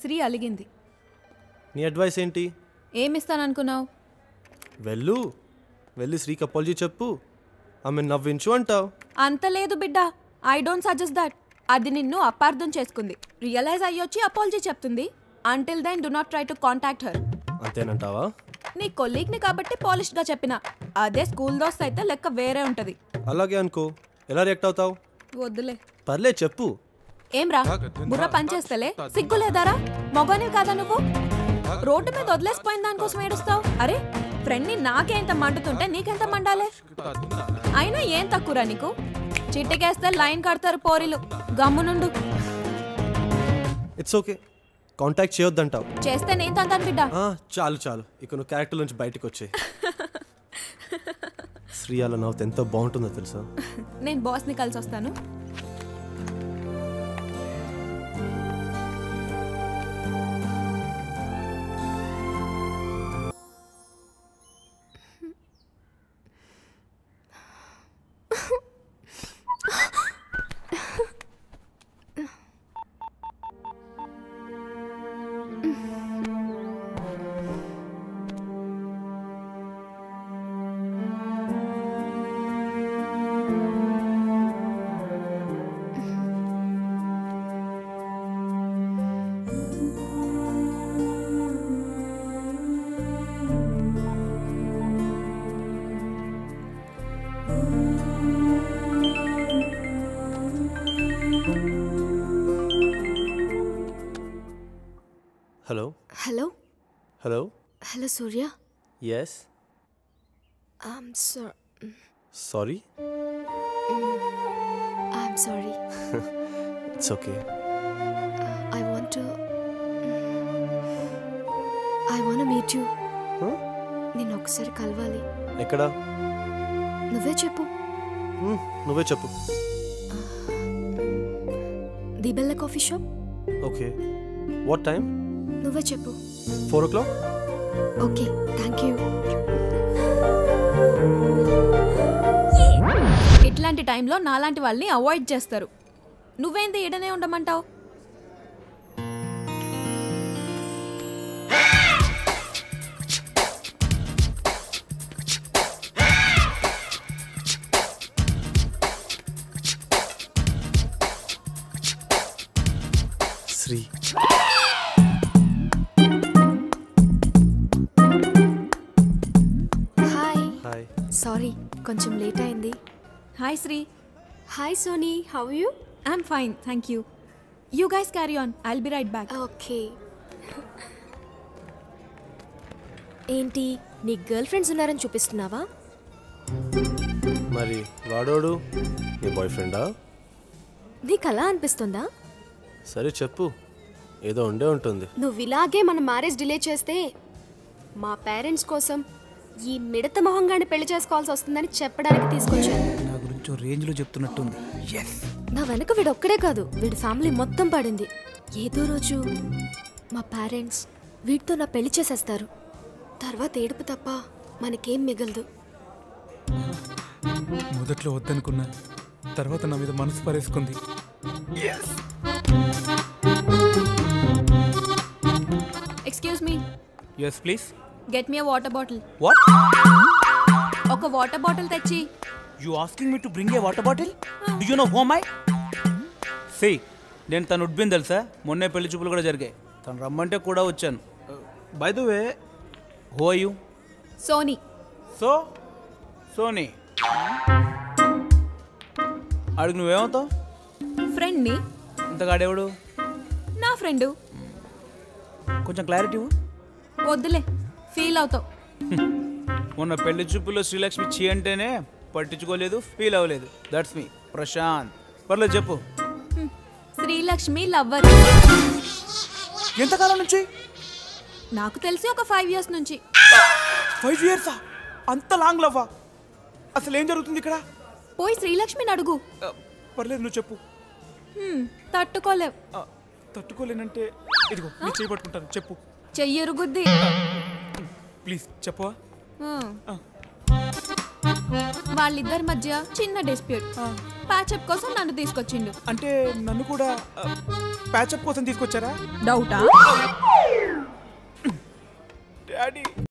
శ్రీ అలిగింది నీ అడ్వైస్ ఏంటి ఏమిస్తాననుకున్నావు వెళ్ళు వెళ్ళి శ్రీకి అపాలజీ చెప్పు ఆమె నవ్వించు అంటావు అంత లేదు బిడ్డ ఐ డోంట్ సజెస్ట్ దట్ అది నిన్ను అపార్థం చేసుకుంది రియలైజ్ అయ్యొచ్చి అపాలజీ చెప్తుంది until then do not try to contact her అంతేనంటావా నీ కొలీగ్ని కాబట్టి పాలిష్డ్గా చెప్పిన అదే స్కూల్ దోస్త్ అయితే లెక్క వేరే ఉంటది అలాగే అనుకో ఎలా రియాక్ట్ అవుతావు వద్దులే పర్లే చెప్పు ఏం రా బుర్ర పనిచేస్తలే సిగ్గు లేదారా మగనివి కాదా నువ్వు రోడ్డు మీద వదిలేసిపోయిన దానికోసం ఏడుస్తావు అరే ఫ్రెండ్ని నాకెంత మండుతుంటే నీకెంత మండాలే అయినా ఏం తక్కువరా నీకు చిట్టికేస్తే లైన్ కడతారు పోరీలు గమ్మునుండు ఇట్స్ ఓకే కాంటాక్ట్ చేయొద్దంటావు చేస్తే నేను తంతాను బిడ్డ ఆ, చాలు చాలు ఇక నువ్వు క్యారెక్టర్ నుంచి బయటకు వచ్చాయి శ్రీ అలా నవ్వుతే ఎంత బాగుంటుందో తెలుసా నేను బాస్ని కలిసి వస్తాను hello hello hello hello Surya yes I'm so sorry I'm sorry it's okay I want to I want meet you నేను ఒకసారి కలవాలి ఎక్కడ నువ్వే చెప్పు Hmm, నువ్వే చెప్పు దిబెల్ల coffee shop okay what time నువ్వే చెప్పు four o'clock okay thank you ఇట్లాంటి టైంలో నాలాంటి వాళ్ళని అవాయిడ్ చేస్తారు నువ్వేంది ఈడనే ఉండమంటావు శ్రీ హాయ్ హాయ్ సారీ కొంచెం లేట్ అయింది hi Sri hi Soni how you I'm fine thank you you guys carry on I'll be right back okay ఏంటి నీ గర్ల్ ఫ్రెండ్స్ ఉన్నారని చూపిస్తున్నావా మరి వాడోడు నీ బాయ్ ఫ్రెండా నీకు అలా అనిపిస్తుందా సరే చెప్పు ఏదో ఉండే ఉంటుంది నువ్వు ఇలాగే మన మ్యారేజ్ డిలే చేస్తే మా పేరెంట్స్ కోసం ఈ మిడత మొహంగాన్ని పెళ్లి చేసుకోవాల్సి వస్తుందని చెప్పడానికి తీసుకొచ్చాను నా గురించి రేంజ్లో చెప్తున్నట్టుంది ఎస్ నా వెనక వీడు ఒక్కడే కాదు వీడి ఫ్యామిలీ మొత్తం పడింది ఏదో రోజు మా పేరెంట్స్ వీడితో నా పెళ్లి చేసేస్తారు తర్వాత ఏడుపు తప్ప మనకేం మిగలదు మొదట్లో వద్దనుకున్నా తర్వాత నా మీద మనసు పరేసుకుంది excuse me yes please get me water bottle what ఒక వాటర్ బాటిల్ తెచ్చి you asking me to bring a water bottle do you know home I say నేను తను ఉడ్బిన్ తెలుసా మొన్నే పెళ్లి చూపులు కూడా జరిగాయి తను రమ్మంటే కూడా వచ్చాను బై ద వే హో యూ సోనీ సో సోనీ అడుగు నువ్వేమవుతావు ఫ్రెండ్ని ఇంతగాడేవాడు నా ఫ్రెండు కొంచెం క్లారిటీ ఇవ్వు వద్దులే ఫీల్ అవుతావు మొన్న పెళ్లి చూపులో శ్రీలక్ష్మి చీ అంటేనే పట్టించుకోలేదు ఫీల్ అవ్వలేదు దట్స్ మీ ప్రశాంత్ పర్లేదు చెప్పు శ్రీలక్ష్మి లవ్వర్ ఎంతకాలం నుంచి నాకు తెలిసి ఒక ఫైవ్ ఇయర్స్ నుంచి ఫైవ్ ఇయర్సా అంత లాంగ్ లవ్వా అసలు ఏం జరుగుతుంది ఇక్కడ పోయి శ్రీలక్ష్మిని అడుగు ఆ, పర్లేదు నువ్వు చెప్పు హ్మ్, తట్టుకోలేవు ఆ, తట్టుకోలేనంటే ఇదిగో నీ చేయి పట్టుకుంటాను చెప్పు చెయ్యరుగుద్ది ప్లీజ్ చెప్పవా హ్మ్. వాళ్ళిద్దరి మధ్య చిన్న డిస్ప్యూట్ ప్యాచప్ కోసం నన్ను తీసుకొచ్చిండు అంటే నన్ను కూడా ప్యాచప్ కోసం తీసుకొచ్చారా డౌటా డాడీ